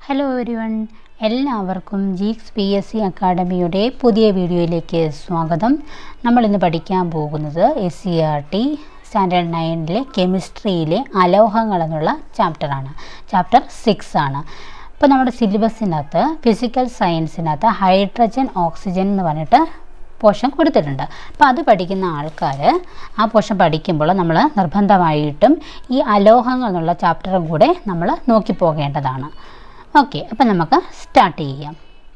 hello everyone എല്ലാവർക്കും Geeks P S C അക്കാഡമിയുടെ പുതിയ വീഡിയോയിലേക്ക് സ്വാഗതം നമ്മൾ ഇന്ന് പഠിക്കാൻ പോകുന്നത് S C R T standard നയനിലെ കെമിസ്ട്രിയിലെ അലോഹങ്ങൾ എന്നുള്ള ചാപ്റ്ററാണ് ചാപ്റ്റർ സിക്സ് ആണ് ഇപ്പോൾ നമ്മുടെ സിലബസിനകത്ത് ഫിസിക്കൽ സയൻസിനകത്ത് ഹൈഡ്രജൻ ഓക്സിജൻ എന്ന് പറഞ്ഞിട്ട് പോർഷൻ കൊടുത്തിട്ടുണ്ട് അപ്പോൾ അത് പഠിക്കുന്ന ആൾക്കാർ ആ പോർഷൻ പഠിക്കുമ്പോൾ നമ്മൾ നിർബന്ധമായിട്ടും ഈ അലോഹങ്ങൾ എന്നുള്ള ചാപ്റ്ററും കൂടെ നമ്മൾ നോക്കി പോകേണ്ടതാണ് ഓക്കെ അപ്പം നമുക്ക് സ്റ്റാർട്ട് ചെയ്യാം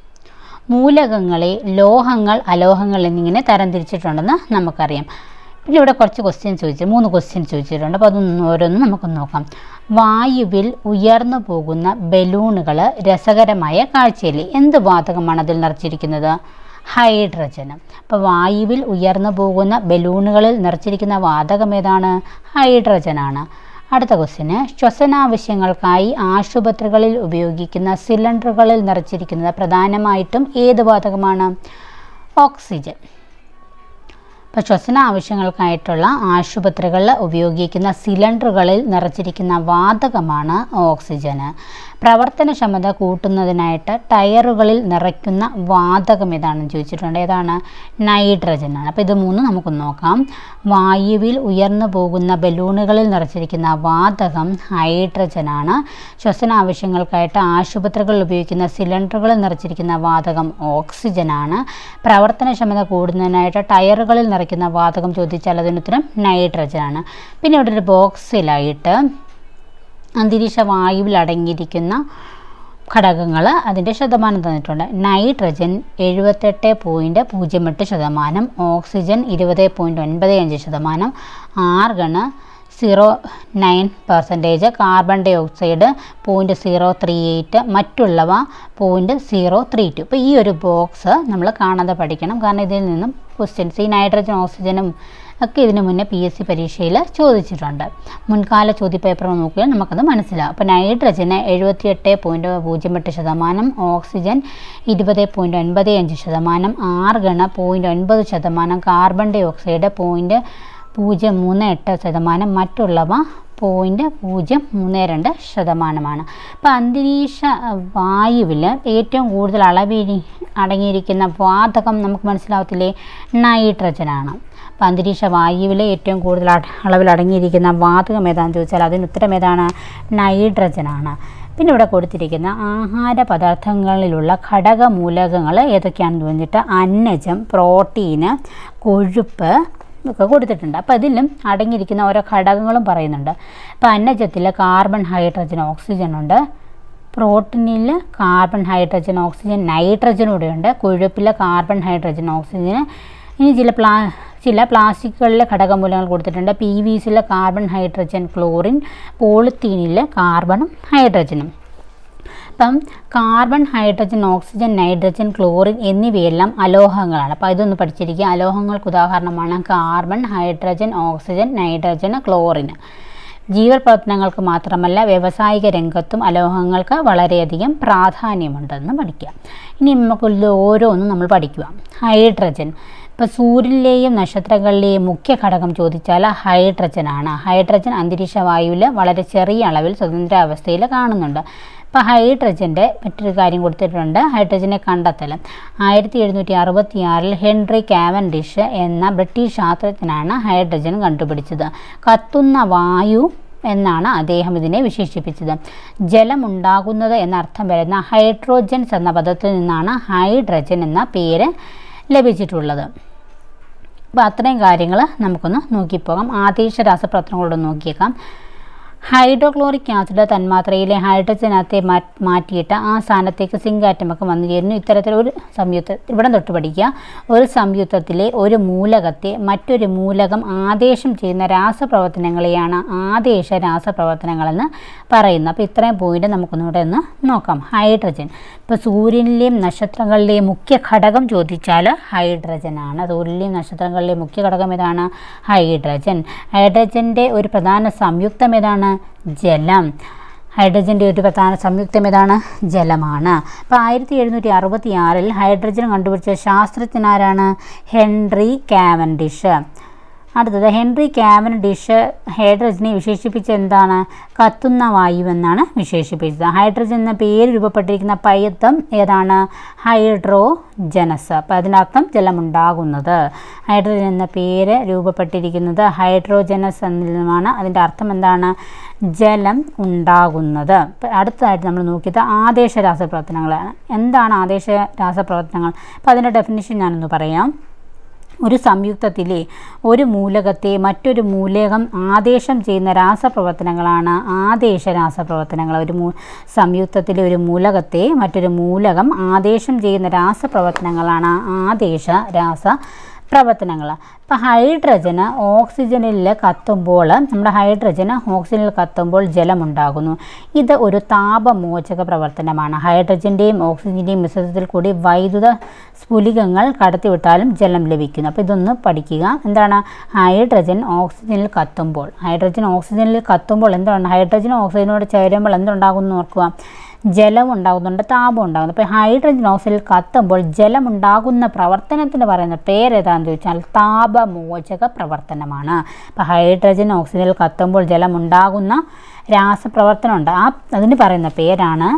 മൂലകങ്ങളെ ലോഹങ്ങൾ അലോഹങ്ങൾ എന്നിങ്ങനെ തരംതിരിച്ചിട്ടുണ്ടെന്ന് നമുക്കറിയാം പിന്നെ ഇവിടെ കുറച്ച് ക്വസ്റ്റ്യൻ ചോദിച്ചു മൂന്ന് ക്വസ്റ്റ്യൻ ചോദിച്ചിട്ടുണ്ട് അപ്പോൾ അതൊന്നും ഓരോന്നും നമുക്ക് നോക്കാം വായുവിൽ ഉയർന്നു പോകുന്ന ബലൂണുകൾ രസകരമായ കാഴ്ചയില്ലേ എന്ത് വാതകമാണ് അതിൽ നിറച്ചിരിക്കുന്നത് ഹൈഡ്രജൻ അപ്പോൾ വായുവിൽ ഉയർന്നു പോകുന്ന ബലൂണുകളിൽ നിറച്ചിരിക്കുന്ന വാതകം ഏതാണ് ഹൈഡ്രജനാണ് അടുത്ത ക്വസ്റ്റിന് ശ്വസനാവശ്യങ്ങൾക്കായി ആശുപത്രികളിൽ ഉപയോഗിക്കുന്ന സിലിണ്ടറുകളിൽ നിറച്ചിരിക്കുന്നത് പ്രധാനമായിട്ടും ഏത് വാതകമാണ് ഓക്സിജൻ ഇപ്പോൾ ശ്വസന ആവശ്യങ്ങൾക്കായിട്ടുള്ള ആശുപത്രികളിൽ ഉപയോഗിക്കുന്ന സിലിണ്ടറുകളിൽ നിറച്ചിരിക്കുന്ന വാതകമാണ് ഓക്സിജന് പ്രവർത്തനക്ഷമത കൂട്ടുന്നതിനായിട്ട് ടയറുകളിൽ നിറയ്ക്കുന്ന വാതകം ഏതാണെന്ന് ചോദിച്ചിട്ടുണ്ട് ഏതാണ് നൈട്രജനാണ് അപ്പോൾ ഇത് മൂന്ന് നമുക്ക് നോക്കാം വായുവിൽ ഉയർന്നു പോകുന്ന ബലൂണുകളിൽ നിറച്ചിരിക്കുന്ന വാതകം ഹൈഡ്രജനാണ് ശ്വസന ആവശ്യങ്ങൾക്കായിട്ട് ആശുപത്രികളിൽ ഉപയോഗിക്കുന്ന സിലിണ്ടറുകളിൽ നിറച്ചിരിക്കുന്ന വാതകം ഓക്സിജനാണ് പ്രവർത്തനക്ഷമത കൂടുന്നതിനായിട്ട് ടയറുകളിൽ നിറയ്ക്കുന്ന വാതകം ചോദിച്ചാൽ അതിനുത്തരം നൈട്രജനാണ് പിന്നെ ഇവിടെ ഒരു ബോക്സിലായിട്ട് അന്തരീക്ഷ വായുവിൽ അടങ്ങിയിരിക്കുന്ന ഘടകങ്ങൾ അതിൻ്റെ ശതമാനം തന്നിട്ടുണ്ട് നൈട്രജൻ എഴുപത്തെട്ട് പോയിൻറ്റ് പൂജ്യം എട്ട് ശതമാനം ഓക്സിജൻ ഇരുപത് പോയിൻറ്റ് ഒൻപത് അഞ്ച് ശതമാനം argon zero nine percentage carbon dioxide point zero three eight മറ്റുള്ളവ പോയിൻറ്റ് സീറോ ത്രീ ടു ഇപ്പോൾ ഈ ഒരു ബോക്സ് നമ്മൾ കാണാതെ പഠിക്കണം കാരണം ഇതിൽ നിന്നും ക്വസ്റ്റ്യൻസ് ഈ നൈട്രജൻ ഓക്സിജനും ഒക്കെ ഇതിനു മുന്നേ പി എസ് സി പരീക്ഷയിൽ ചോദിച്ചിട്ടുണ്ട് മുൻകാല ചോദ്യപേപ്പർ നോക്കിയാൽ നമുക്കത് മനസ്സിലാവും അപ്പോൾ നൈട്രജന് എഴുപത്തിയെട്ട് പോയിൻറ്റ് പൂജ്യം എട്ട് ശതമാനം ഓക്സിജൻ ഇരുപത് പോയിൻറ്റ് ഒൻപത് അഞ്ച് ശതമാനം ആർഗണ പോയിൻറ്റ് ഒൻപത് ശതമാനം കാർബൺ ഡൈ ഓക്സൈഡ് പോയിൻറ്റ് പൂജ്യം മൂന്ന് എട്ട് ശതമാനം മറ്റുള്ളവ പോയിൻറ്റ് പൂജ്യം മൂന്ന് രണ്ട് ശതമാനമാണ് അപ്പോൾ അന്തരീക്ഷ വായുവിൽ ഏറ്റവും കൂടുതൽ അളവിൽ അടങ്ങിയിരിക്കുന്ന വാതകം നമുക്ക് മനസ്സിലാവത്തില്ലേ നൈട്രജനാണ് അപ്പോൾ അന്തരീക്ഷ വായുവിൽ ഏറ്റവും കൂടുതൽ അളവിൽ അടങ്ങിയിരിക്കുന്ന വാതകം ഏതാണെന്ന് ചോദിച്ചാൽ അതിന് ഉത്തരം ഏതാണ് നൈട്രജനാണ് പിന്നെ ഇവിടെ കൊടുത്തിരിക്കുന്ന ആഹാര പദാർത്ഥങ്ങളിലുള്ള ഘടകമൂലകങ്ങൾ ഏതൊക്കെയാണെന്ന് പറഞ്ഞിട്ട് അന്നജം പ്രോട്ടീന് കൊഴുപ്പ് ഒക്കെ കൊടുത്തിട്ടുണ്ട് അപ്പോൾ അതിലും അടങ്ങിയിരിക്കുന്ന ഓരോ ഘടകങ്ങളും പറയുന്നുണ്ട് അപ്പോൾ അന്നജത്തിൽ കാർബൺ ഹൈഡ്രജൻ ഓക്സിജൻ ഉണ്ട് പ്രോട്ടീനിൽ കാർബൺ ഹൈഡ്രജൻ ഓക്സിജൻ നൈട്രജൻ കൂടെയുണ്ട് കൊഴുപ്പിൽ കാർബൺ ഹൈഡ്രജൻ ഓക്സിജൻ ഇനി ചില പ്ലാ ചില പ്ലാസ്റ്റിക്കുകളിലെ ഘടകമൂലങ്ങൾ കൊടുത്തിട്ടുണ്ട് പി വി സിയിലെ കാർബൺ ഹൈഡ്രജൻ ക്ലോറിൻ പോളിത്തീനിൽ കാർബണും ഹൈഡ്രജനും അപ്പം carbon hydrogen oxygen nitrogen chlorine എന്നിവയെല്ലാം അലോഹങ്ങളാണ് അപ്പോൾ ഇതൊന്ന് പഠിച്ചിരിക്കുക അലോഹങ്ങൾക്ക് ഉദാഹരണമാണ് carbon hydrogen oxygen nitrogen chlorine ജീവപ്രവർത്തനങ്ങൾക്ക് മാത്രമല്ല വ്യാവസായിക രംഗത്തും അലോഹങ്ങൾക്ക് വളരെയധികം പ്രാധാന്യമുണ്ടെന്ന് പഠിക്കുക ഇനി നമുക്ക് ഓരോന്നും നമ്മൾ പഠിക്കുക ഹൈഡ്രജൻ ഇപ്പോൾ സൂര്യനിലെയും നക്ഷത്രങ്ങളിലെയും മുഖ്യ ഘടകം ചോദിച്ചാൽ ഹൈഡ്രജനാണ് ഹൈഡ്രജൻ അന്തരീക്ഷ വായുവിൽ വളരെ ചെറിയ അളവിൽ സ്വതന്ത്രാവസ്ഥയിൽ കാണുന്നുണ്ട് ഇപ്പോൾ ഹൈഡ്രജൻ്റെ മറ്റൊരു കാര്യം കൊടുത്തിട്ടുണ്ട് ഹൈഡ്രജനെ കണ്ടെത്തൽ ആയിരത്തി എഴുന്നൂറ്റി അറുപത്തി ആറിൽ ഹെൻറി കാവൻഡിഷ് എന്ന ബ്രിട്ടീഷ് ശാസ്ത്രജ്ഞനാണ് ഹൈഡ്രജൻ കണ്ടുപിടിച്ചത് കത്തുന്ന വായു എന്നാണ് അദ്ദേഹം ഇതിനെ വിശേഷിപ്പിച്ചത് ജലമുണ്ടാകുന്നത് എന്നർത്ഥം വരുന്ന ഹൈഡ്രോജൻസ് എന്ന പദത്തിൽ നിന്നാണ് ഹൈഡ്രജൻ എന്ന പേര് ലഭിച്ചിട്ടുള്ളത് അപ്പോൾ അത്രയും കാര്യങ്ങൾ നമുക്കൊന്ന് നോക്കിപ്പോകാം ആദേശ രാസപ്രവർത്തനങ്ങളോട് നോക്കിയേക്കാം ഹൈഡ്രോക്ലോറിക് ആസിഡ് തന്മാത്രയിലെ ഹൈഡ്രജനത്തെ മാറ്റിയിട്ട് ആ സ്ഥാനത്തേക്ക് സിങ്ക് ആറ്റമൊക്കെ വന്നു ചേരുന്നു ഇത്തരത്തിലൊരു സംയുക്ത ഇവിടെ തൊട്ട് പഠിക്കുക ഒരു സംയുക്തത്തിലെ ഒരു മൂലകത്തെ മറ്റൊരു മൂലകം ആദേശം ചെയ്യുന്ന രാസപ്രവർത്തനങ്ങളെയാണ് ആദേശ രാസപ്രവർത്തനങ്ങളെന്ന് പറയുന്നത് അപ്പോൾ ഇത്രയും പോയിന്റ് നമുക്കൊന്നുകൂടെ ഒന്ന് നോക്കാം ഹൈഡ്രജൻ ഇപ്പോൾ സൂര്യനിലെയും നക്ഷത്രങ്ങളിലെയും മുഖ്യ ഘടകം ചോദിച്ചാൽ ഹൈഡ്രജനാണ് സൂര്യനിലെയും നക്ഷത്രങ്ങളിലെയും മുഖ്യ ഘടകം ഏതാണ് ഹൈഡ്രജൻ ഹൈഡ്രജൻ്റെ ഒരു പ്രധാന സംയുക്തം ഏതാണ് ജലം ഹൈഡ്രജൻ്റെ ഒരു പ്രധാന സംയുക്തം ഏതാണ് ജലമാണ് അപ്പോൾ ആയിരത്തി എഴുന്നൂറ്റി അറുപത്തി ആറിൽ ഹൈഡ്രജൻ കണ്ടുപിടിച്ച ശാസ്ത്രജ്ഞനാരാണ് ഹെൻറി കാവൻഡിഷ് അടുത്തത് ഹെൻറി കാവൻഡിഷ് ഹൈഡ്രജനെ വിശേഷിപ്പിച്ച എന്താണ് കത്തുന്ന വായുവെന്നാണ് വിശേഷിപ്പിച്ചത് ഹൈഡ്രജൻ എന്ന പേര് രൂപപ്പെട്ടിരിക്കുന്ന പയത്വം ഏതാണ് ഹൈഡ്രോജനസ് അപ്പോൾ അതിനർത്ഥം ജലമുണ്ടാകുന്നത് ഹൈഡ്രജൻ എന്ന പേര് രൂപപ്പെട്ടിരിക്കുന്നത് ഹൈഡ്രോജനസ് എന്നതിലുമാണ് അതിൻ്റെ അർത്ഥം എന്താണ് ജലം ഉണ്ടാകുന്നത് അപ്പോൾ അടുത്തതായിട്ട് നമ്മൾ നോക്കിയത് ആദേശ രാസപ്രവർത്തനങ്ങളാണ് എന്താണ് ആദേശ രാസപ്രവർത്തനങ്ങൾ അപ്പോൾ അതിൻ്റെ ഡെഫിനിഷൻ ഞാനൊന്ന് പറയാം ഒരു സംയുക്തത്തിലെ ഒരു മൂലകത്തെ മറ്റൊരു മൂലകം ആദേശം ചെയ്യുന്ന രാസപ്രവർത്തനങ്ങളാണ് ആദേശ രാസപ്രവർത്തനങ്ങൾ ഒരു മൂ സംയുക്തത്തിലെ ഒരു മൂലകത്തെ മറ്റൊരു മൂലകം ആദേശം ചെയ്യുന്ന രാസപ്രവർത്തനങ്ങളാണ് ആദേശ രാസ പ്രവർത്തനങ്ങൾ ഇപ്പോൾ ഹൈഡ്രജന് ഓക്സിജനിൽ കത്തുമ്പോൾ നമ്മുടെ ഹൈഡ്രജന് ഓക്സിജനിൽ കത്തുമ്പോൾ ജലമുണ്ടാകുന്നു ഇത് ഒരു താപമോചക പ്രവർത്തനമാണ് ഹൈഡ്രജൻ്റെയും ഓക്സിജൻ്റെയും മിശ്രിതത്തിൽ കൂടി വൈദ്യുത സ്ഫുലികങ്ങൾ കടത്തിവിട്ടാലും ജലം ലഭിക്കുന്നു അപ്പോൾ ഇതൊന്ന് പഠിക്കുക എന്താണ് ഹൈഡ്രജൻ ഓക്സിജനിൽ കത്തുമ്പോൾ ഹൈഡ്രജൻ ഓക്സിജനിൽ കത്തുമ്പോൾ എന്താണ് ഹൈഡ്രജൻ ഓക്സിജനോട് ചേരുമ്പോൾ എന്തുണ്ടാകുന്നു ഓർക്കുക ജലം ഉണ്ടാകുന്നുണ്ട് താപം ഉണ്ടാകുന്നു അപ്പോൾ ഹൈഡ്രജൻ ഓക്സിജനിൽ കത്തുമ്പോൾ ജലമുണ്ടാകുന്ന പ്രവർത്തനത്തിന് പറയുന്ന പേരേതാണെന്ന് ചോദിച്ചാൽ താപമോചക പ്രവർത്തനമാണ് അപ്പോൾ ഹൈഡ്രജൻ ഓക്സിജനിൽ കത്തുമ്പോൾ ജലമുണ്ടാകുന്ന രാസപ്രവർത്തനമുണ്ട് ആ അതിന് പറയുന്ന പേരാണ്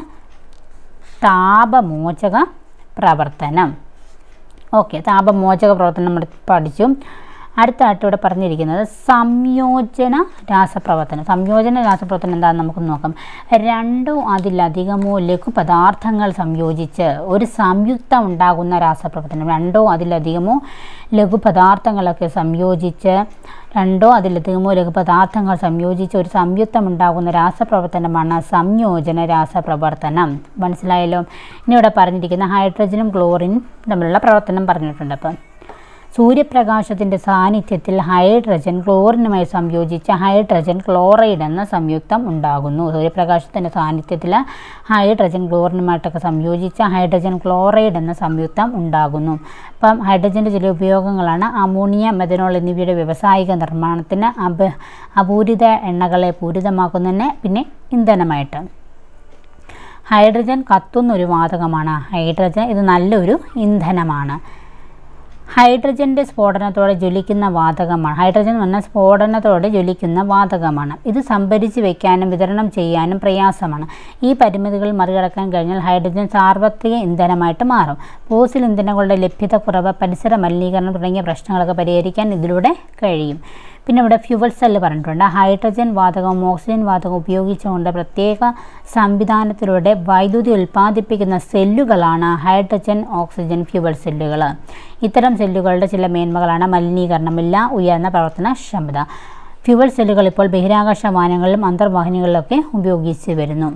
താപമോചക പ്രവർത്തനം ഓക്കെ താപമോചക പ്രവർത്തനം നമ്മൾ പഠിച്ചു അടുത്തായിട്ട് ഇവിടെ പറഞ്ഞിരിക്കുന്നത് സംയോജന രാസപ്രവർത്തനം സംയോജന രാസപ്രവർത്തനം എന്താണെന്ന് നമുക്ക് നോക്കാം രണ്ടോ അതിലധികമോ ലഘുപദാർത്ഥങ്ങൾ സംയോജിച്ച് ഒരു സംയുക്തം ഉണ്ടാകുന്ന രാസപ്രവർത്തനം രണ്ടോ അതിലധികമോ ലഘുപദാർത്ഥങ്ങളൊക്കെ സംയോജിച്ച് രണ്ടോ അതിലധികമോ ലഘുപദാർത്ഥങ്ങൾ സംയോജിച്ച് ഒരു സംയുക്തം ഉണ്ടാകുന്ന രാസപ്രവർത്തനമാണ് സംയോജന രാസപ്രവർത്തനം മനസ്സിലായല്ലോ ഇനി ഇവിടെ പറഞ്ഞിരിക്കുന്ന ഹൈഡ്രജനും ക്ലോറിനും തമ്മിലുള്ള പ്രവർത്തനം പറഞ്ഞിട്ടുണ്ട് അപ്പം സൂര്യപ്രകാശത്തിൻ്റെ സാന്നിധ്യത്തിൽ ഹൈഡ്രജൻ ക്ലോറിനുമായി സംയോജിച്ച ഹൈഡ്രജൻ ക്ലോറൈഡ് എന്ന സംയുക്തം ഉണ്ടാകുന്നു സൂര്യപ്രകാശത്തിൻ്റെ സാന്നിധ്യത്തിൽ ഹൈഡ്രജൻ ക്ലോറിനുമായിട്ടൊക്കെ സംയോജിച്ച ഹൈഡ്രജൻ ക്ലോറൈഡ് എന്ന സംയുക്തം ഉണ്ടാകുന്നു അപ്പം ഹൈഡ്രജൻ്റെ ചില ഉപയോഗങ്ങളാണ് അമോണിയ മെഥനോൾ എന്നിവയുടെ വ്യാവസായിക നിർമ്മാണത്തിന് അപ അപൂരിത എണ്ണകളെ പൂരിതമാക്കുന്നതിന് പിന്നെ ഇന്ധനമായിട്ട് ഹൈഡ്രജൻ കത്തുന്ന ഒരു വാതകമാണ് ഹൈഡ്രജൻ ഇത് നല്ലൊരു ഇന്ധനമാണ് ഹൈഡ്രജൻ്റെ സ്ഫോടനത്തോടെ ജ്വലിക്കുന്ന വാതകമാണ് ഹൈഡ്രജൻ എന്ന് പറഞ്ഞാൽ സ്ഫോടനത്തോടെ ജ്വലിക്കുന്ന വാതകമാണ് ഇത് സംഭരിച്ച് വയ്ക്കാനും വിതരണം ചെയ്യാനും പ്രയാസമാണ് ഈ പരിമിതികൾ മറികടക്കാൻ കഴിഞ്ഞാൽ ഹൈഡ്രജൻ സാർവത്രിക ഇന്ധനമായിട്ട് മാറും ഫോസിൽ ഇന്ധനങ്ങളുടെ ലഭ്യത കുറവ് പരിസര മലിനീകരണം തുടങ്ങിയ പ്രശ്നങ്ങളൊക്കെ പരിഹരിക്കാൻ ഇതിലൂടെ കഴിയും പിന്നെ ഇവിടെ ഫ്യുവൽ സെല്ല് പറഞ്ഞിട്ടുണ്ട് ഹൈഡ്രജൻ വാതകവും ഓക്സിജൻ വാതകവും ഉപയോഗിച്ചുകൊണ്ട് പ്രത്യേക സംവിധാനത്തിലൂടെ വൈദ്യുതി ഉൽപ്പാദിപ്പിക്കുന്ന സെല്ലുകളാണ് ഹൈഡ്രജൻ ഓക്സിജൻ ഫ്യുവൽ സെല്ലുകൾ ഇത്തരം സെല്ലുകളുടെ ചില മേന്മകളാണ് മലിനീകരണമില്ല ഉയർന്ന പ്രവർത്തനക്ഷമത ഫ്യുവൽ സെല്ലുകൾ ഇപ്പോൾ ബഹിരാകാശ വാഹനങ്ങളിലും അന്തർവാഹിനികളിലൊക്കെ ഉപയോഗിച്ച് വരുന്നു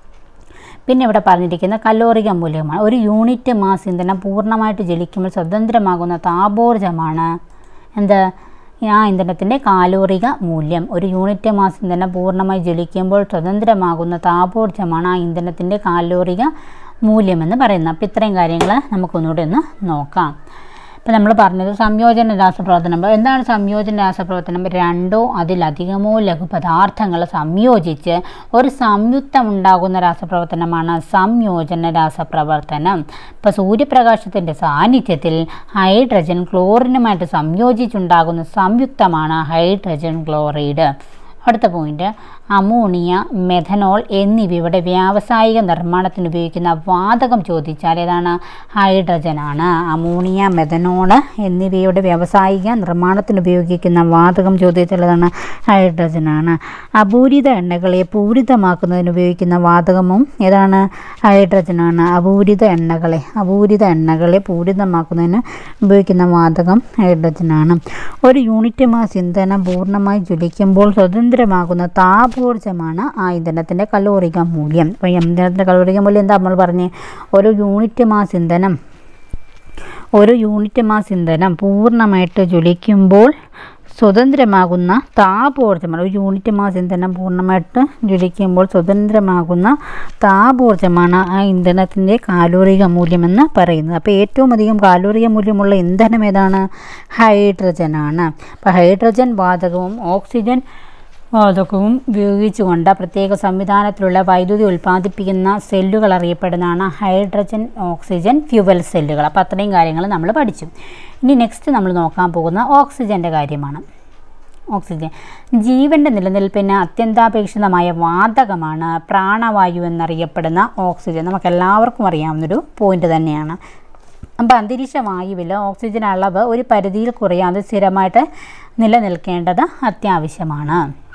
പിന്നെ ഇവിടെ പറഞ്ഞിരിക്കുന്ന കലോറിക മൂല്യമാണ് ഒരു യൂണിറ്റ് മാസ് ഇന്ധനം പൂർണ്ണമായിട്ട് ജ്വലിക്കുമ്പോൾ സ്വതന്ത്രമാകുന്ന താപോർജ്ജമാണ് എന്ത് ആ ഇന്ധനത്തിൻ്റെ കാലോറിക മൂല്യം ഒരു യൂണിറ്റ് മാസ് ഇന്ധനം പൂർണ്ണമായി ജ്വലിക്കുമ്പോൾ സ്വതന്ത്രമാകുന്ന താപോർജ്ജമാണ് ആ ഇന്ധനത്തിൻ്റെ കാലോറിക മൂല്യമെന്ന് പറയുന്നത് അപ്പോൾ ഇത്രയും കാര്യങ്ങൾ നമുക്കൊന്നുകൂടി ഒന്ന് നോക്കാം ഇപ്പം നമ്മൾ പറഞ്ഞത് സംയോജന രാസപ്രവർത്തനം അപ്പോൾ എന്താണ് സംയോജന രാസപ്രവർത്തനം രണ്ടോ അതിലധികമോ ലഘുപദാർത്ഥങ്ങൾ സംയോജിച്ച് ഒരു സംയുക്തം ഉണ്ടാകുന്ന രാസപ്രവർത്തനമാണ് സംയോജന രാസപ്രവർത്തനം ഇപ്പോൾ സൂര്യപ്രകാശത്തിൻ്റെ സാന്നിധ്യത്തിൽ ഹൈഡ്രജൻ ക്ലോറിനുമായിട്ട് സംയോജിച്ചുണ്ടാകുന്ന സംയുക്തമാണ് ഹൈഡ്രജൻ ക്ലോറൈഡ് അടുത്ത പോയിന്റ് അമോണിയ മെഥനോൾ എന്നിവയുടെ വ്യാവസായിക നിർമ്മാണത്തിന് ഉപയോഗിക്കുന്ന വാതകം ചോദിച്ചാൽ ഏതാണ് ഹൈഡ്രജനാണ് അമോണിയ മെഥനോൾ എന്നിവയുടെ വ്യാവസായിക നിർമ്മാണത്തിന് ഉപയോഗിക്കുന്ന വാതകം ചോദിച്ചാൽ ഹൈഡ്രജനാണ് അപൂരിത എണ്ണകളെ പൂരിതമാക്കുന്നതിന് ഉപയോഗിക്കുന്ന വാതകവും ഏതാണ് ഹൈഡ്രജനാണ് അപൂരിത എണ്ണകളെ അപൂരിത എണ്ണകളെ പൂരിതമാക്കുന്നതിന് ഉപയോഗിക്കുന്ന വാതകം ഹൈഡ്രജനാണ് ഒരു യൂണിറ്റ് മാസ് ഇന്ധനം പൂർണ്ണമായി ജ്വലിക്കുമ്പോൾ സ്വതന്ത്രമാകുന്ന താപോർജ്ജമാണ് ആ ഇന്ധനത്തിൻ്റെ കലോറിക മൂല്യം അപ്പോൾ ഈ ഇന്ധനത്തിൻ്റെ കലോറിക മൂല്യം എന്താ നമ്മൾ പറഞ്ഞ് ഒരു യൂണിറ്റ് മാസ് ഇന്ധനം ഒരു യൂണിറ്റ് മാസ് ഇന്ധനം പൂർണ്ണമായിട്ട് ജ്വലിക്കുമ്പോൾ സ്വതന്ത്രമാകുന്ന താപോർജ്ജമാണ് ഒരു യൂണിറ്റ് മാസ് ഇന്ധനം പൂർണ്ണമായിട്ട് ജ്വലിക്കുമ്പോൾ സ്വതന്ത്രമാകുന്ന താപോർജ്ജമാണ് ആ ഇന്ധനത്തിൻ്റെ കാലോറിക മൂല്യമെന്ന് പറയുന്നത് അപ്പോൾ ഏറ്റവും അധികം കാലോറിക മൂല്യമുള്ള ഇന്ധനം ഏതാണ് ഹൈഡ്രജനാണ് അപ്പോൾ ഹൈഡ്രജൻ വാതകവും ഓക്സിജൻ വാതകവും ഉപയോഗിച്ചുകൊണ്ട് പ്രത്യേക സംവിധാനത്തിലുള്ള വൈദ്യുതി ഉൽപ്പാദിപ്പിക്കുന്ന സെല്ലുകൾ അറിയപ്പെടുന്നതാണ് ഹൈഡ്രജൻ ഓക്സിജൻ ഫ്യുവൽ സെല്ലുകൾ അപ്പോൾ അത്രയും കാര്യങ്ങൾ നമ്മൾ പഠിച്ചു ഇനി നെക്സ്റ്റ് നമ്മൾ നോക്കാൻ പോകുന്ന ഓക്സിജൻ്റെ കാര്യമാണ് ഓക്സിജൻ ജീവൻ്റെ നിലനിൽപ്പിന് അത്യന്താപേക്ഷിതമായ വാതകമാണ് പ്രാണവായു എന്നറിയപ്പെടുന്ന ഓക്സിജൻ നമുക്ക് എല്ലാവർക്കും അറിയാവുന്നൊരു പോയിന്റ് തന്നെയാണ് അപ്പോൾ അന്തരീക്ഷ വായുവിൽ ഓക്സിജൻ അളവ് ഒരു പരിധിയിൽ കുറയാതെ സ്ഥിരമായിട്ട് നിലനിൽക്കേണ്ടത് അത്യാവശ്യമാണ്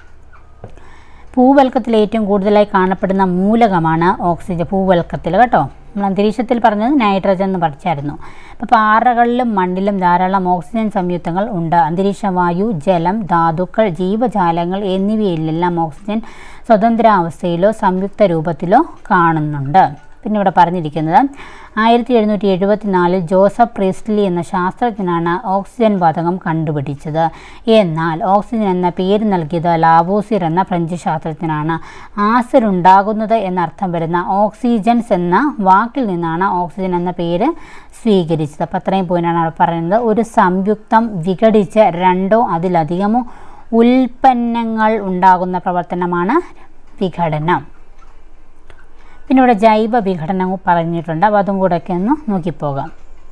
ഭൂവൽക്കത്തിൽ ഏറ്റവും കൂടുതലായി കാണപ്പെടുന്ന മൂലകമാണ് ഓക്സിജൻ ഭൂവൽക്കത്തിൽ കേട്ടോ നമ്മൾ അന്തരീക്ഷത്തിൽ പറഞ്ഞത് നൈട്രജൻ എന്ന് പഠിച്ചായിരുന്നു അപ്പോൾ പാറകളിലും മണ്ണിലും ധാരാളം ഓക്സിജൻ സംയുക്തങ്ങൾ ഉണ്ട് അന്തരീക്ഷ വായു ജലം ധാതുക്കൾ ജീവജാലങ്ങൾ എന്നിവയിലെല്ലാം ഓക്സിജൻ സ്വതന്ത്രാവസ്ഥയിലോ സംയുക്ത രൂപത്തിലോ കാണുന്നുണ്ട് പിന്നെ ഇവിടെ പറഞ്ഞിരിക്കുന്നത് ആയിരത്തി എഴുന്നൂറ്റി എഴുപത്തി നാലിൽ ജോസഫ് പ്രീസ്ലി എന്ന ശാസ്ത്രജ്ഞനാണ് ഓക്സിജൻ വാതകം കണ്ടുപിടിച്ചത് എന്നാൽ ഓക്സിജൻ എന്ന പേര് നൽകിയത് ലാവോസിർ എന്ന ഫ്രഞ്ച് ശാസ്ത്രജ്ഞനാണ് ആസിഡ് ഉണ്ടാകുന്നത് എന്നർത്ഥം വരുന്ന ഓക്സിജൻസ് എന്ന വാക്കിൽ നിന്നാണ് ഓക്സിജൻ എന്ന പേര് സ്വീകരിച്ചത് അപ്പം അത്രയും പോയിന്റാണ് അവിടെ പറയുന്നത് ഒരു സംയുക്തം വിഘടിച്ച് രണ്ടോ അതിലധികമോ ഉൽപ്പന്നങ്ങൾ ഉണ്ടാകുന്ന പ്രവർത്തനമാണ് വിഘടനം പിന്നെ ഇവിടെ ജൈവ വിഘടനം പറഞ്ഞിട്ടുണ്ട് അപ്പോൾ അതും കൂടെയൊക്കെ ഒന്ന് നോക്കിപ്പോകാം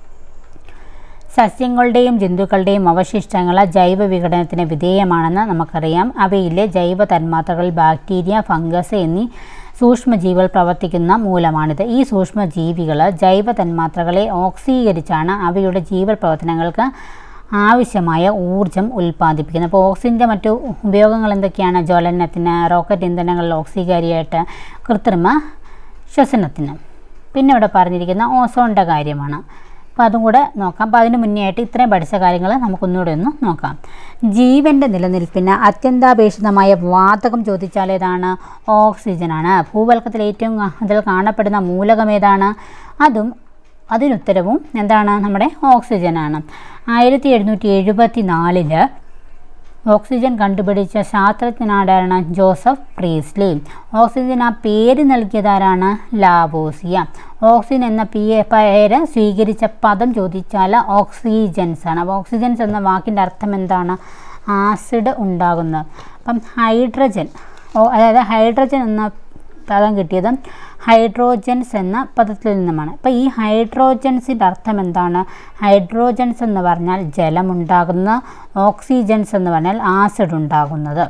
സസ്യങ്ങളുടെയും ജന്തുക്കളുടെയും അവശിഷ്ടങ്ങൾ ജൈവ വിഘടനത്തിന് വിധേയമാണെന്ന് നമുക്കറിയാം അവയിലെ ജൈവ തന്മാത്രകൾ ബാക്ടീരിയ ഫംഗസ് എന്നീ സൂക്ഷ്മജീവികൾ പ്രവർത്തിക്കുന്ന മൂലമാണിത് ഈ സൂക്ഷ്മജീവികൾ ജൈവ തന്മാത്രകളെ ഓക്സീകരിച്ചാണ് അവയുടെ ജീവൽ പ്രവർത്തനങ്ങൾക്ക് ആവശ്യമായ ഊർജം ഉൽപ്പാദിപ്പിക്കുന്നത് അപ്പോൾ ഓക്സിജൻ്റെ മറ്റു ഉപയോഗങ്ങൾ എന്തൊക്കെയാണ് ജ്വലനത്തിന് റോക്കറ്റ് ഇന്ധനങ്ങളിൽ ഓക്സികാരിയായിട്ട് കൃത്രിമ ശ്വസനത്തിന് പിന്നെ ഇവിടെ പറഞ്ഞിരിക്കുന്ന ഓസോണിൻ്റെ കാര്യമാണ് അപ്പോൾ അതും കൂടെ നോക്കാം അപ്പോൾ അതിന് മുന്നേ ആയിട്ട് ഇത്രയും പഠിച്ച കാര്യങ്ങൾ നമുക്കൊന്നുകൂടെ ഒന്ന് നോക്കാം ജീവൻ്റെ നിലനിൽപ്പിന് അത്യന്താപേക്ഷിതമായ വാതകം ചോദിച്ചാൽ ഏതാണ് ഓക്സിജനാണ് ഭൂവൽക്കത്തിൽ ഏറ്റവും അതിൽ കാണപ്പെടുന്ന മൂലകം ഏതാണ് അതും അതിനുത്തരവും എന്താണ് നമ്മുടെ ഓക്സിജനാണ് ആയിരത്തി എഴുന്നൂറ്റി എഴുപത്തി നാലില് ഓക്സിജൻ കണ്ടുപിടിച്ച ശാസ്ത്രജ്ഞനാരാണ് ജോസഫ് പ്രീസ്ലി ഓക്സിജൻ ആ പേര് നൽകിയതാരാണ് ലാവോസിയ ഓക്സിജൻ എന്ന പി പേര് സ്വീകരിച്ച പദം ചോദിച്ചാൽ ഓക്സിജൻസ് ആണ് അപ്പോൾ ഓക്സിജൻസ് എന്ന വാക്കിൻ്റെ അർത്ഥം എന്താണ് ആസിഡ് ഉണ്ടാകുന്നത് അപ്പം ഹൈഡ്രജൻ ഓ അതായത് ഹൈഡ്രജൻ എന്ന പദം കിട്ടിയത് ഹൈഡ്രോജൻസ് എന്ന പദത്തിൽ നിന്നുമാണ് അപ്പോൾ ഈ ഹൈഡ്രോജൻസിൻ്റെ അർത്ഥം എന്താണ് ഹൈഡ്രോജൻസ് എന്ന് പറഞ്ഞാൽ ജലമുണ്ടാകുന്ന ഓക്സിജൻസ് എന്ന് പറഞ്ഞാൽ ആസിഡ് ഉണ്ടാകുന്നത്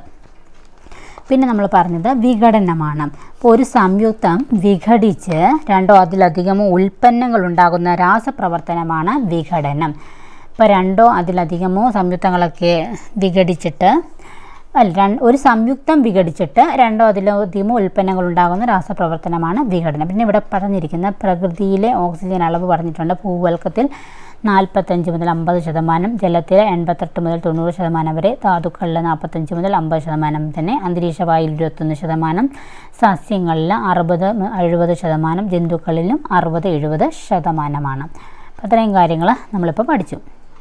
പിന്നെ നമ്മൾ പറഞ്ഞത് വിഘടനമാണ് അപ്പോൾ ഒരു സംയുക്തം വിഘടിച്ച് രണ്ടോ അതിലധികമോ ഉൽപ്പന്നങ്ങൾ ഉണ്ടാകുന്ന രാസപ്രവർത്തനമാണ് വിഘടനം ഇപ്പോൾ രണ്ടോ അതിലധികമോ സംയുക്തങ്ങളൊക്കെ വിഘടിച്ചിട്ട് അല്ല രണ്ട് ഒരു സംയുക്തം വിഘടിച്ചിട്ട് രണ്ടോ അതിലധികമോ ഉൽപ്പന്നങ്ങൾ ഉണ്ടാകുന്ന രാസപ്രവർത്തനമാണ് വിഘടനം പിന്നെ ഇവിടെ പറഞ്ഞിരിക്കുന്ന പ്രകൃതിയിലെ ഓക്സിജൻ അളവ് പറഞ്ഞിട്ടുണ്ട് ഭൂവൽക്കത്തിൽ നാൽപ്പത്തഞ്ച് മുതൽ അമ്പത് ശതമാനം ജലത്തിൽ എൺപത്തെട്ട് മുതൽ തൊണ്ണൂറ് ശതമാനം വരെ ധാതുക്കളിൽ നാൽപ്പത്തഞ്ച് മുതൽ അമ്പത് ശതമാനം തന്നെ അന്തരീക്ഷവായുവിൽ ഇരുപത്തൊന്ന് ശതമാനം സസ്യങ്ങളിൽ അറുപത് എഴുപത് ശതമാനം ജന്തുക്കളിലും അറുപത് എഴുപത് ശതമാനമാണ് അപ്പോൾ അത്രയും കാര്യങ്ങൾ നമ്മളിപ്പോൾ പഠിച്ചു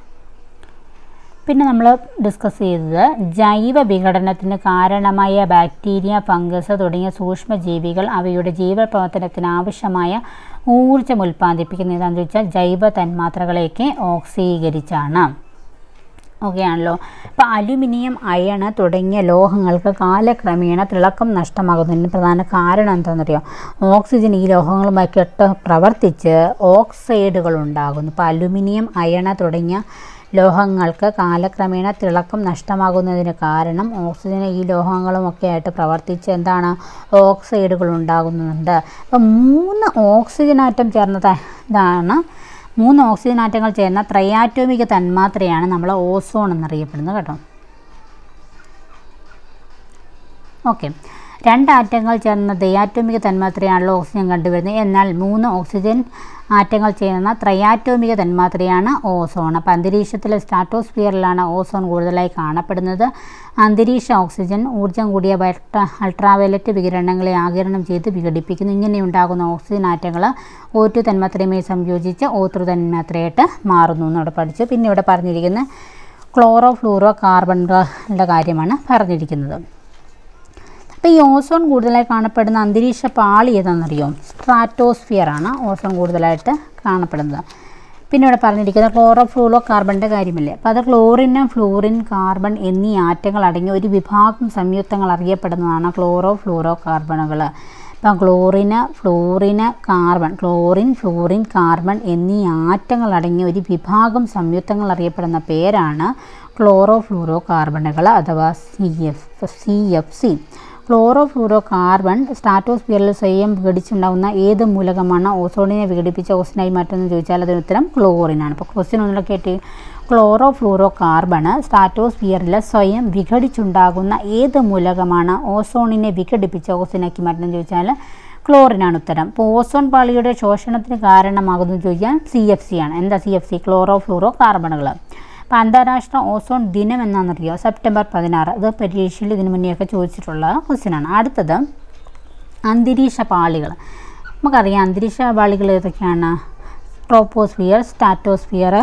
പിന്നെ നമ്മൾ ഡിസ്കസ് ചെയ്തത് ജൈവ വിഘടനത്തിന് കാരണമായ ബാക്ടീരിയ ഫംഗസ് തുടങ്ങിയ സൂക്ഷ്മജീവികൾ അവയുടെ ജീവപ്രവർത്തനത്തിന് ആവശ്യമായ ഊർജ്ജം ഉൽപ്പാദിപ്പിക്കുന്നത് എന്താണെന്ന് വെച്ചാൽ ജൈവ തന്മാത്രകളെയൊക്കെ ഓക്സീകരിച്ചാണ് ഓക്കെ ആണല്ലോ അപ്പോൾ അലുമിനിയം അയണ് തുടങ്ങിയ ലോഹങ്ങൾക്ക് കാലക്രമേണ തിളക്കം നഷ്ടമാകുന്നതിന് പ്രധാന കാരണം എന്താണെന്നറിയോ ഓക്സിജൻ ഈ ലോഹങ്ങളുമായി കെട്ട് പ്രവർത്തിച്ച് ഓക്സൈഡുകൾ ഉണ്ടാകുന്നു ഇപ്പോൾ അലുമിനിയം അയണ് തുടങ്ങിയ ലോഹങ്ങൾക്ക് കാലക്രമേണ തിളക്കം നഷ്ടമാകുന്നതിന് കാരണം ഓക്സിജൻ ഈ ലോഹങ്ങളുമൊക്കെ ആയിട്ട് പ്രവർത്തിച്ച് എന്താണ് ഓക്സൈഡുകൾ ഉണ്ടാകുന്നുണ്ട് അപ്പം മൂന്ന് ഓക്സിജൻ ആറ്റം ചേർന്നത് ഇതാണ് മൂന്ന് ഓക്സിജൻ ആറ്റങ്ങൾ ചേർന്ന ത്രയാറ്റോമിക തന്മാത്രയാണ് നമ്മൾ ഓസോൺ എന്നറിയപ്പെടുന്നത് കേട്ടോ ഓക്കെ രണ്ട് ആറ്റങ്ങൾ ചേർന്ന ദയാറ്റോമിക തന്മാത്രയാണല്ലോ ഓക്സിജൻ കണ്ടുവരുന്നത് എന്നാൽ മൂന്ന് ഓക്സിജൻ ആറ്റങ്ങൾ ചേർന്ന ത്രയാറ്റോമിക തന്മാത്രയാണ് ഓസോൺ അപ്പോൾ അന്തരീക്ഷത്തിലെ സ്ട്രാറ്റോസ്ഫിയറിലാണ് ഓസോൺ കൂടുതലായി കാണപ്പെടുന്നത് അന്തരീക്ഷ ഓക്സിജൻ ഊർജ്ജം കൂടിയ വൈൽട്ര അൾട്രാവയലറ്റ് വികിരണങ്ങളെ ആകിരണം ചെയ്ത് വിഘടിപ്പിക്കുന്നു ഇങ്ങനെ ഉണ്ടാകുന്ന ഓക്സിജൻ ആറ്റങ്ങൾ ഓ ടു തന്മാത്രയുമായി സംയോജിച്ച് ഓ ത്രു തന്മാത്രയായിട്ട് മാറുന്നു എന്നവിടെ പഠിച്ചു പിന്നെ ഇവിടെ പറഞ്ഞിരിക്കുന്ന ക്ലോറോ ഫ്ലൂറോ കാർബണുകളുടെ കാര്യമാണ് പറഞ്ഞിരിക്കുന്നത് അപ്പോൾ ഈ ഓസോൺ കൂടുതലായി കാണപ്പെടുന്ന അന്തരീക്ഷ പാളി ഏതാണെന്നറിയോ സ്ട്രാറ്റോസ്ഫിയർ ആണ് ഓസോൺ കൂടുതലായിട്ട് കാണപ്പെടുന്നത് പിന്നെ ഇവിടെ പറഞ്ഞിരിക്കുന്നത് ക്ലോറോ ഫ്ലൂറോ കാർബണിൻ്റെ കാര്യമില്ലേ അപ്പോൾ അത് ക്ലോറിന് ഫ്ലൂറിൻ കാർബൺ എന്നീ ആറ്റങ്ങൾ അടങ്ങിയ ഒരു വിഭാഗം സംയുക്തങ്ങൾ അറിയപ്പെടുന്നതാണ് ക്ലോറോ ഫ്ലൂറോ കാർബണുകൾ ഇപ്പം chlorine fluorine carbon chlorine fluorine carbon എന്നീ ആറ്റങ്ങൾ അടങ്ങിയ ഒരു വിഭാഗം സംയുക്തങ്ങൾ അറിയപ്പെടുന്ന പേരാണ് ക്ലോറോ ഫ്ലൂറോ കാർബണുകൾ അഥവാ C F C F C chloro chlorofluorocarbon സ്ട്രാറ്റോസ്ഫിയറിൽ സ്വയം വിഘടിച്ചുണ്ടാകുന്ന ഏത് മൂലകമാണ് ഓസോണിനെ വിഘടിപ്പിച്ച ഓസനായി മാറ്റുന്നത് ചോദിച്ചാൽ അതിന് ഉത്തരം ക്ലോറിനാണ് അപ്പോൾ ക്വസ്റ്റ്യൻ ഒന്നുകൂടെ കേട്ടി ക്ലോറോ ഫ്ലൂറോ കാർബണ് സ്ട്രാറ്റോസ്ഫിയറിൽ സ്വയം വിഘടിച്ചുണ്ടാകുന്ന ഏത് മൂലകമാണ് ഓസോണിനെ വിഘടിപ്പിച്ച ഓസനാക്കി മാറ്റുന്നത് ചോദിച്ചാൽ ക്ലോറിനാണ് ഉത്തരം അപ്പോൾ ഓസോൺ പാളിയുടെ ശോഷണത്തിന് കാരണമാകുന്നത് ചോദിക്കാൻ സി എഫ് സി ആണ് എന്താ C F C chloro fluoro കാർബണുകൾ അപ്പോൾ അന്താരാഷ്ട്ര ഓസോൺ ദിനം എന്നാണെന്നറിയോ സെപ്റ്റംബർ പതിനാറ് ഇത് പരീക്ഷയിൽ ഇതിനു മുന്നെയൊക്കെ ചോദിച്ചിട്ടുള്ള ക്വസ്റ്റ്യനാണ് അടുത്തത് അന്തരീക്ഷ പാളികൾ നമുക്കറിയാം അന്തരീക്ഷ പാളികൾ ഏതൊക്കെയാണ് ട്രോപ്പോസ്ഫിയർ സ്റ്റാറ്റോസ്ഫിയർ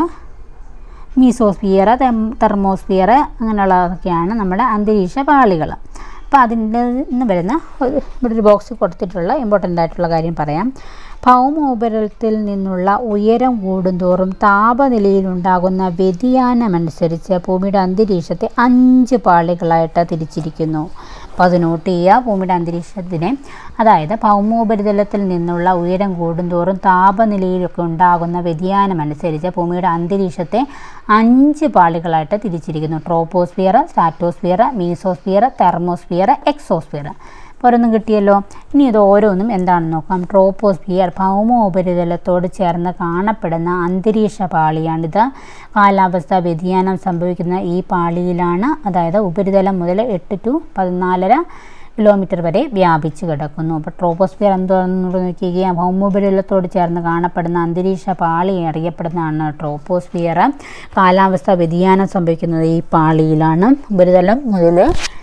മീസോസ്ഫിയർ തെർമോസ്ഫിയർ അങ്ങനെയുള്ളതൊക്കെയാണ് നമ്മുടെ അന്തരീക്ഷ പാളികൾ അപ്പോൾ അതിൻ്റെ നിന്ന് വരുന്ന ഒരു ഇവിടെ ഒരു ബോക്സ് കൊടുത്തിട്ടുള്ള ഇമ്പോർട്ടൻ്റ് ആയിട്ടുള്ള കാര്യം പറയാം ഭൗമോപരിതലത്തിൽ നിന്നുള്ള ഉയരം കൂടുന്തോറും താപനിലയിലുണ്ടാകുന്ന വ്യതിയാനമനുസരിച്ച് ഭൂമിയുടെ അന്തരീക്ഷത്തെ അഞ്ച് പാളികളായിട്ട് തിരിച്ചിരിക്കുന്നു അപ്പോൾ അത് നോട്ട് ചെയ്യുക ഭൂമിയുടെ അന്തരീക്ഷത്തിനെ അതായത് ഭൗമോപരിതലത്തിൽ നിന്നുള്ള ഉയരം കൂടുന്തോറും താപനിലയിലൊക്കെ ഉണ്ടാകുന്ന വ്യതിയാനമനുസരിച്ച് ഭൂമിയുടെ അന്തരീക്ഷത്തെ അഞ്ച് പാളികളായിട്ട് തിരിച്ചിരിക്കുന്നു troposphere stratosphere mesosphere thermosphere exosphere അപ്പോൾ ഓരോന്നും കിട്ടിയല്ലോ ഇനി ഇത് ഓരോന്നും എന്താണെന്ന് നോക്കാം ട്രോപ്പോസ്ഫിയർ ഭൗമോപരിതലത്തോട് ചേർന്ന് കാണപ്പെടുന്ന അന്തരീക്ഷ പാളിയാണിത് കാലാവസ്ഥ വ്യതിയാനം സംഭവിക്കുന്ന ഈ പാളിയിലാണ് അതായത് ഉപരിതലം മുതൽ എട്ട് ടു പതിനാലര കിലോമീറ്റർ വരെ വ്യാപിച്ച് കിടക്കുന്നു അപ്പോൾ ട്രോപ്പോസ്ഫിയർ എന്താണെന്ന് നോക്കിക്കുക ഭൗമോപരിതലത്തോട് ചേർന്ന് കാണപ്പെടുന്ന അന്തരീക്ഷ പാളി അറിയപ്പെടുന്നതാണ് ട്രോപ്പോസ്ഫിയർ കാലാവസ്ഥ വ്യതിയാനം സംഭവിക്കുന്നത് ഈ പാളിയിലാണ് ഉപരിതലം മുതൽ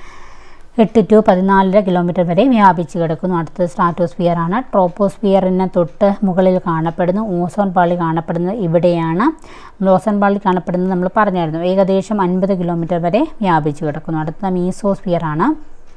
എട്ട് ടു പതിനാലര കിലോമീറ്റർ വരെ വ്യാപിച്ച് കിടക്കുന്നു അടുത്തത് സ്ട്രാറ്റോസ്ഫിയർ ആണ് ട്രോപ്പോസ്ഫിയറിന് തൊട്ട് മുകളിൽ കാണപ്പെടുന്നു ഓസോൺ പാളി കാണപ്പെടുന്നത് ഇവിടെയാണ് ഓസോൺ പാളി കാണപ്പെടുന്നത് നമ്മൾ പറഞ്ഞായിരുന്നു ഏകദേശം അൻപത് കിലോമീറ്റർ വരെ വ്യാപിച്ച് കിടക്കുന്നു അടുത്ത മീസോസ്ഫിയർ ആണ്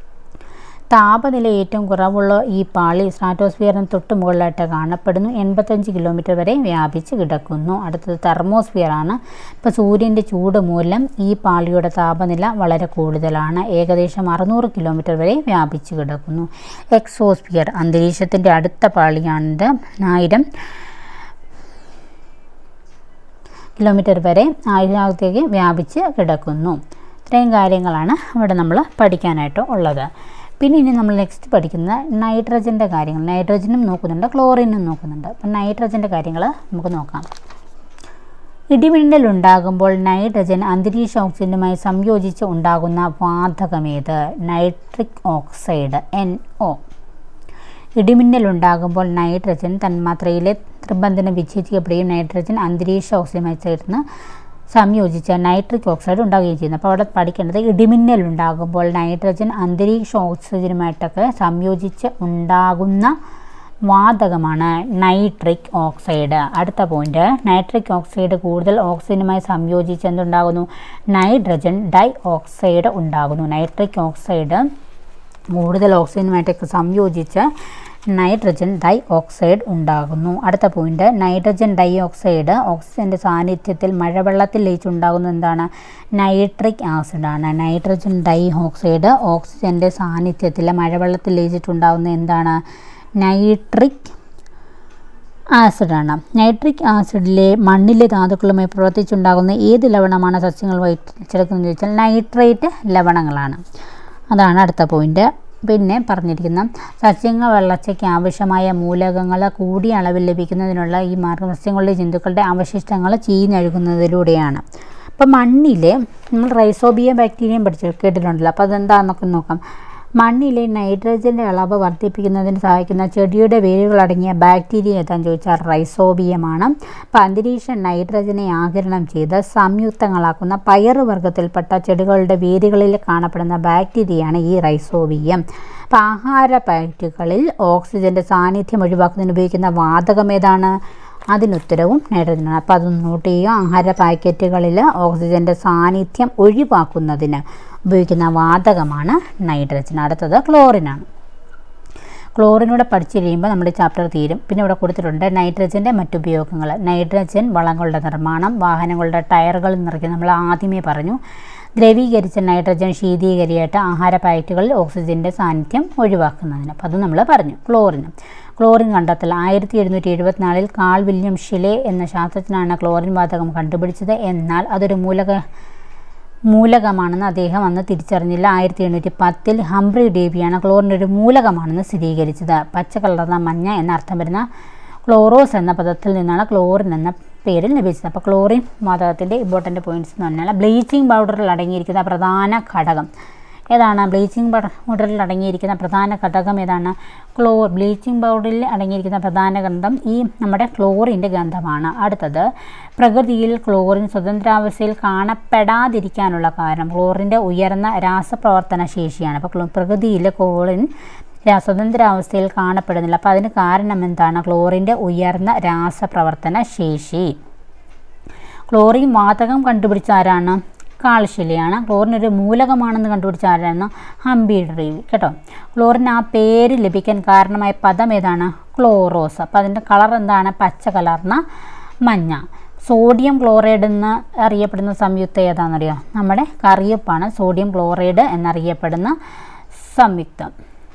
താപനില ഏറ്റവും കുറവുള്ള ഈ പാളി സ്ട്രാറ്റോസ്ഫിയറിന് തൊട്ട് മുകളിലായിട്ട് കാണപ്പെടുന്നു എൺപത്തഞ്ച് കിലോമീറ്റർ വരെ വ്യാപിച്ച് കിടക്കുന്നു അടുത്തത് തെർമോസ്ഫിയർ ആണ് ഇപ്പോൾ സൂര്യൻ്റെ ചൂട് മൂലം ഈ പാളിയുടെ താപനില വളരെ കൂടുതലാണ് ഏകദേശം അറുന്നൂറ് കിലോമീറ്റർ വരെ വ്യാപിച്ച് കിടക്കുന്നു എക്സോസ്ഫിയർ അന്തരീക്ഷത്തിൻ്റെ അടുത്ത പാളിയാണിത് ആയിരം കിലോമീറ്റർ വരെ ആയിരത്തേക്ക് വ്യാപിച്ച് കിടക്കുന്നു ഇത്രയും കാര്യങ്ങളാണ് ഇവിടെ നമ്മൾ പഠിക്കാനായിട്ട് ഉള്ളത് പിന്നെ ഇനി നമ്മൾ നെക്സ്റ്റ് പഠിക്കുന്ന നൈട്രജൻ്റെ കാര്യങ്ങൾ നൈട്രജനും നോക്കുന്നുണ്ട് ക്ലോറിനും നോക്കുന്നുണ്ട് അപ്പം നൈട്രജൻ്റെ കാര്യങ്ങൾ നമുക്ക് നോക്കാം ഇടിമിന്നൽ ഉണ്ടാകുമ്പോൾ നൈട്രജൻ അന്തരീക്ഷ ഓക്സിജനുമായി സംയോജിച്ച് ഉണ്ടാകുന്ന വാതകമേത് നൈട്രിക് ഓക്സൈഡ് എൻ ഒ ഇടിമിന്നൽ ഉണ്ടാകുമ്പോൾ നൈട്രജൻ തന്മാത്രയിലെ ത്രിബന്ധനം വിച്ഛേദിക്കപ്പെടുകയും നൈട്രജൻ അന്തരീക്ഷ ഓക്സിജനുമായി ചേർന്ന് സംയോജിച്ച നൈട്രിക് ഓക്സൈഡ് ഉണ്ടാവുകയും ചെയ്യുന്നു അപ്പോൾ അവിടെ പഠിക്കേണ്ടത് ഇടിമിന്നൽ ഉണ്ടാകുമ്പോൾ നൈട്രജൻ അന്തരീക്ഷ ഓക്സിജനുമായിട്ടൊക്കെ സംയോജിച്ച് ഉണ്ടാകുന്ന വാതകമാണ് നൈട്രിക് ഓക്സൈഡ് അടുത്ത പോയിന്റ് നൈട്രിക് ഓക്സൈഡ് കൂടുതൽ ഓക്സിജനുമായി സംയോജിച്ച് എന്തുണ്ടാകുന്നു നൈട്രജൻ ഡൈ ഓക്സൈഡ് ഉണ്ടാകുന്നു നൈട്രിക് ഓക്സൈഡ് കൂടുതൽ ഓക്സിജനുമായിട്ടൊക്കെ സംയോജിച്ച് നൈട്രജൻ ഡൈ ഓക്സൈഡ് ഉണ്ടാകുന്നു അടുത്ത പോയിന്റ് നൈട്രജൻ ഡൈ ഓക്സൈഡ് ഓക്സിജൻ്റെ സാന്നിധ്യത്തിൽ മഴവെള്ളത്തിൽ ലയിച്ചുണ്ടാകുന്നത് എന്താണ് നൈട്രിക് ആസിഡാണ് നൈട്രജൻ ഡൈ ഓക്സൈഡ് ഓക്സിജൻ്റെ സാന്നിധ്യത്തിൽ മഴവെള്ളത്തിൽ ലയിച്ചിട്ടുണ്ടാകുന്നത് എന്താണ് നൈട്രിക് ആസിഡാണ് നൈട്രിക് ആസിഡിലെ മണ്ണിലെ ധാതുക്കളുമായി പ്രവർത്തിച്ചുണ്ടാകുന്ന ഏത് ലവണമാണ് സസ്യങ്ങൾ വഹിച്ചെടുക്കുന്നത് ചോദിച്ചാൽ നൈട്രേറ്റ് ലവണങ്ങളാണ് അതാണ് അടുത്ത പോയിന്റ് പിന്നെ പറഞ്ഞിരിക്കുന്ന സസ്യങ്ങൾ വളർച്ചയ്ക്ക് ആവശ്യമായ മൂലകങ്ങൾ കൂടിയ അളവിൽ ലഭിക്കുന്നതിനുള്ള ഈ മാർഗ്ഗം സസ്യങ്ങളുടെ ജന്തുക്കളുടെ അവശിഷ്ടങ്ങൾ ചീഞ്ഞഴുകുന്നതിലൂടെയാണ് അപ്പം മണ്ണിൽ നമ്മൾ റൈസോബിയ ബാക്ടീരിയം പഠിച്ചു കേട്ടിട്ടുണ്ടല്ലോ അപ്പോൾ അതെന്താണെന്നൊക്കെ നോക്കാം മണ്ണിലെ നൈട്രജൻ്റെ അളവ് വർദ്ധിപ്പിക്കുന്നതിന് സഹായിക്കുന്ന ചെടിയുടെ വേരുകളടങ്ങിയ ബാക്ടീരിയ ഏതാന്ന് ചോദിച്ചാൽ റൈസോബിയമാണ് അപ്പോൾ അന്തരീക്ഷ നൈട്രജനെ ആകിരണം ചെയ്ത് സംയുക്തങ്ങളാക്കുന്ന പയറ് വർഗ്ഗത്തിൽപ്പെട്ട ചെടികളുടെ വേരുകളിൽ കാണപ്പെടുന്ന ബാക്ടീരിയയാണ് ഈ റൈസോബിയം അപ്പോൾ ആഹാര പാക്കറ്റുകളിൽ ഓക്സിജൻ്റെ സാന്നിധ്യം ഒഴിവാക്കുന്നതിന് ഉപയോഗിക്കുന്ന വാതകം ഏതാണ് അതിനുത്തരവും നൈട്രജനാണ് അപ്പോൾ അതൊന്ന് നോട്ട് ചെയ്യുക ആഹാര പാക്കറ്റുകളിൽ ഓക്സിജൻ്റെ സാന്നിധ്യം ഒഴിവാക്കുന്നതിന് ഉപയോഗിക്കുന്ന വാതകമാണ് നൈട്രജൻ അടുത്തത് ക്ലോറിനാണ് ക്ലോറിനൂടെ പഠിച്ചു കഴിയുമ്പോൾ നമ്മുടെ ചാപ്റ്റർ തീരും പിന്നെ ഇവിടെ കൊടുത്തിട്ടുണ്ട് നൈട്രജൻ്റെ മറ്റുപയോഗങ്ങൾ നൈട്രജൻ വളങ്ങളുടെ നിർമ്മാണം വാഹനങ്ങളുടെ ടയറുകൾ നിറയ്ക്കുന്ന നമ്മൾ ആദ്യമേ പറഞ്ഞു ദ്രവീകരിച്ച നൈട്രജൻ ശീതീകരിയായിട്ട് ആഹാര പാക്കറ്റുകളിൽ ഓക്സിജൻ്റെ സാന്നിധ്യം ഒഴിവാക്കുന്നതിന് അപ്പോൾ അത് നമ്മൾ പറഞ്ഞു ക്ലോറിന് ക്ലോറിൻ കണ്ടെത്തൽ ആയിരത്തി എഴുന്നൂറ്റി എഴുപത്തിനാലിൽ കാൾ വില്യം ഷിലെ എന്ന ശാസ്ത്രജ്ഞനാണ് ക്ലോറിൻ വാതകം കണ്ടുപിടിച്ചത് എന്നാൽ അതൊരു മൂലക മൂലകമാണെന്ന് അദ്ദേഹം അന്ന് തിരിച്ചറിഞ്ഞില്ല ആയിരത്തി എണ്ണൂറ്റി പത്തിൽ ഹംബ്രി ഡേവിയാണ് ക്ലോറിൻ ഒരു മൂലകമാണെന്ന് സ്ഥിരീകരിച്ചത് പച്ച കലർന്ന മഞ്ഞ എന്ന അർത്ഥം വരുന്ന ക്ലോറോസ് എന്ന പദത്തിൽ നിന്നാണ് ക്ലോറിൻ എന്ന പേര് ലഭിച്ചത് അപ്പോൾ ക്ലോറിൻ വാതകത്തിൻ്റെ ഇമ്പോർട്ടൻ്റ് പോയിന്റ്സ് എന്ന് പറഞ്ഞാൽ ബ്ലീച്ചിങ് പൗഡറിൽ അടങ്ങിയിരിക്കുന്ന പ്രധാന ഘടകം ഏതാണ് ബ്ലീച്ചിങ് പൗഡറിൽ അടങ്ങിയിരിക്കുന്ന പ്രധാന ഘടകം ഏതാണ് ക്ലോ ബ്ലീച്ചിങ് പൗഡറിൽ അടങ്ങിയിരിക്കുന്ന പ്രധാന ഗന്ധം ഈ നമ്മുടെ ക്ലോറിൻ്റെ ഗന്ധമാണ് അടുത്തത് പ്രകൃതിയിൽ ക്ലോറിൻ സ്വതന്ത്രാവസ്ഥയിൽ കാണപ്പെടാതിരിക്കാനുള്ള കാരണം ക്ലോറിൻ്റെ ഉയർന്ന രാസപ്രവർത്തന ശേഷിയാണ് അപ്പോൾ ക്ലോ- പ്രകൃതിയിൽ ക്ലോറിൻ രാ- സ്വതന്ത്രാവസ്ഥയിൽ കാണപ്പെടുന്നില്ല അപ്പോൾ അതിന് കാരണം എന്താണ് ക്ലോറിൻ്റെ ഉയർന്ന രാസപ്രവർത്തന ശേഷി ക്ലോറിൻ വാതകം കണ്ടുപിടിച്ച ആരാണ് കാൾശിലയാണ് ക്ലോറിൻ ഒരു മൂലകമാണെന്ന് കണ്ടുപിടിച്ച ആരാണ് ഹംബി ഡ്രീവ് കേട്ടോ ക്ലോറിൻ ആ പേര് ലഭിക്കാൻ കാരണമായ പദം ഏതാണ് ക്ലോറോസ് അപ്പോൾ അതിൻ്റെ കളർ എന്താണ് പച്ച കലർന്ന മഞ്ഞ സോഡിയം ക്ലോറൈഡ് എന്ന് അറിയപ്പെടുന്ന സംയുക്തം ഏതാണെന്നറിയോ നമ്മുടെ കറിയപ്പാണ് സോഡിയം ക്ലോറൈഡ് എന്നറിയപ്പെടുന്ന സംയുക്തം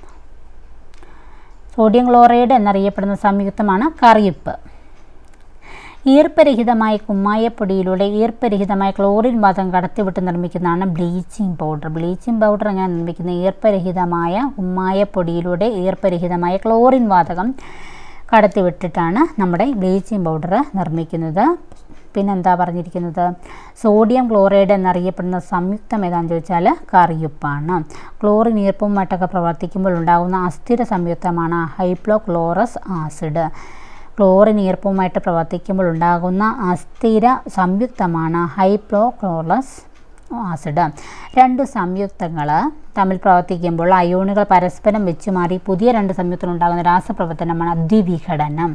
സോഡിയം ക്ലോറൈഡ് എന്നറിയപ്പെടുന്ന സംയുക്തമാണ് കറിയപ്പ് ഈർപ്പരഹിതമായ കുമ്മായപ്പൊടിയിലൂടെ ഈർപ്പരഹിതമായ ക്ലോറിൻ വാതകം കടത്തിവിട്ട് നിർമ്മിക്കുന്നതാണ് ബ്ലീച്ചിങ് പൗഡർ ബ്ലീച്ചിങ് പൗഡർ എങ്ങനെ നിർമ്മിക്കുന്ന ഈർപ്പരഹിതമായ കുമ്മായപ്പൊടിയിലൂടെ ഈർപ്പരഹിതമായ ക്ലോറിൻ വാതകം കടത്തിവിട്ടിട്ടാണ് നമ്മുടെ ബ്ലീച്ചിങ് പൗഡർ നിർമ്മിക്കുന്നത് പിന്നെന്താ പറഞ്ഞിരിക്കുന്നത് സോഡിയം ക്ലോറൈഡ് എന്നറിയപ്പെടുന്ന സംയുക്തം ഏതാണെന്ന് ചോദിച്ചാൽ കറിയുപ്പാണ് ക്ലോറിൻ ഈർപ്പുമായിട്ടൊക്കെ പ്രവർത്തിക്കുമ്പോൾ ഉണ്ടാകുന്ന അസ്ഥിര സംയുക്തമാണ് ഹൈപ്ലോ ക്ലോറസ് ആസിഡ് ക്ലോറിൻ ഈർപ്പവുമായിട്ട് പ്രവർത്തിക്കുമ്പോൾ ഉണ്ടാകുന്ന അസ്ഥിര സംയുക്തമാണ് ഹൈപ്ലോക്ലോറസ് ആസിഡ് രണ്ട് സംയുക്തങ്ങൾ തമ്മിൽ പ്രവർത്തിക്കുമ്പോൾ അയോണുകൾ പരസ്പരം വെച്ച് മാറി പുതിയ രണ്ട് സംയുക്തങ്ങൾ ഉണ്ടാകുന്ന രാസപ്രവർത്തനമാണ് ദ്വിവിഘടനം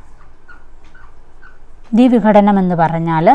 ദ്വിവിഘടനം എന്ന് പറഞ്ഞാൽ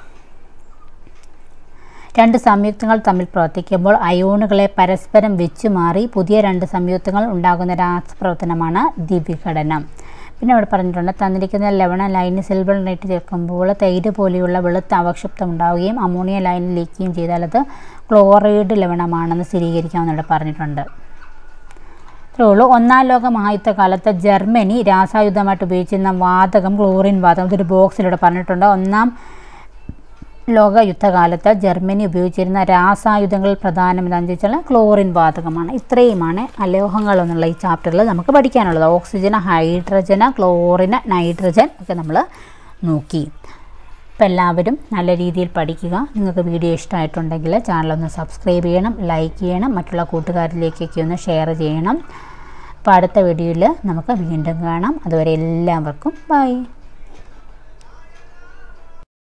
രണ്ട് സംയുക്തങ്ങൾ തമ്മിൽ പ്രവർത്തിക്കുമ്പോൾ അയോണുകളെ പരസ്പരം വെച്ച് മാറി പുതിയ രണ്ട് സംയുക്തങ്ങൾ ഉണ്ടാകുന്ന രാസപ്രവർത്തനമാണ് ദ്വിവിഘടനം പിന്നെ അവിടെ പറഞ്ഞിട്ടുണ്ട് തന്നിരിക്കുന്ന ലവണ ലൈനിൽ സിൽവർ നൈറ്റ് ചേർക്കുമ്പോൾ തൈര് പോലെയുള്ള വെളുത്ത അവക്ഷിപ്തം ഉണ്ടാവുകയും അമോണിയ ലൈനിൽ ലീക്കുകയും ചെയ്താൽ അത് ക്ലോറൈഡ് ലവണമാണെന്ന് സ്ഥിരീകരിക്കാമെന്നിവിടെ പറഞ്ഞിട്ടുണ്ട് ഇത്രയേ ഉള്ളൂ ഒന്നാം ലോക മഹായുദ്ധ കാലത്ത് ജർമ്മനി രാസായുധമായിട്ട് ഉപയോഗിച്ചിരുന്ന വാതകം ക്ലോറിൻ വാതകം ഇതൊരു ബോക്സിലൂടെ പറഞ്ഞിട്ടുണ്ട് ഒന്നാം ലോക യുദ്ധകാലത്ത് ജർമ്മനി ഉപയോഗിച്ചിരുന്ന രാസായുധങ്ങളിൽ പ്രധാനം എന്താണെന്ന് ചോദിച്ചാൽ ക്ലോറിൻ വാതകമാണ് ഇത്രയുമാണ് അലോഹങ്ങൾ എന്നുള്ള ഈ ചാപ്റ്ററിൽ നമുക്ക് പഠിക്കാനുള്ളത് ഓക്സിജൻ ഹൈഡ്രജന് ക്ലോറിന് നൈട്രജൻ ഒക്കെ നമ്മൾ നോക്കി അപ്പോൾ എല്ലാവരും നല്ല രീതിയിൽ പഠിക്കുക നിങ്ങൾക്ക് വീഡിയോ ഇഷ്ടമായിട്ടുണ്ടെങ്കിൽ ചാനലൊന്ന് സബ്സ്ക്രൈബ് ചെയ്യണം ലൈക്ക് ചെയ്യണം മറ്റുള്ള കൂട്ടുകാരിലേക്കൊക്കെ ഒന്ന് ഷെയർ ചെയ്യണം അപ്പോൾ അടുത്ത വീഡിയോയിൽ നമുക്ക് വീണ്ടും കാണാം അതുവരെ എല്ലാവർക്കും ബൈ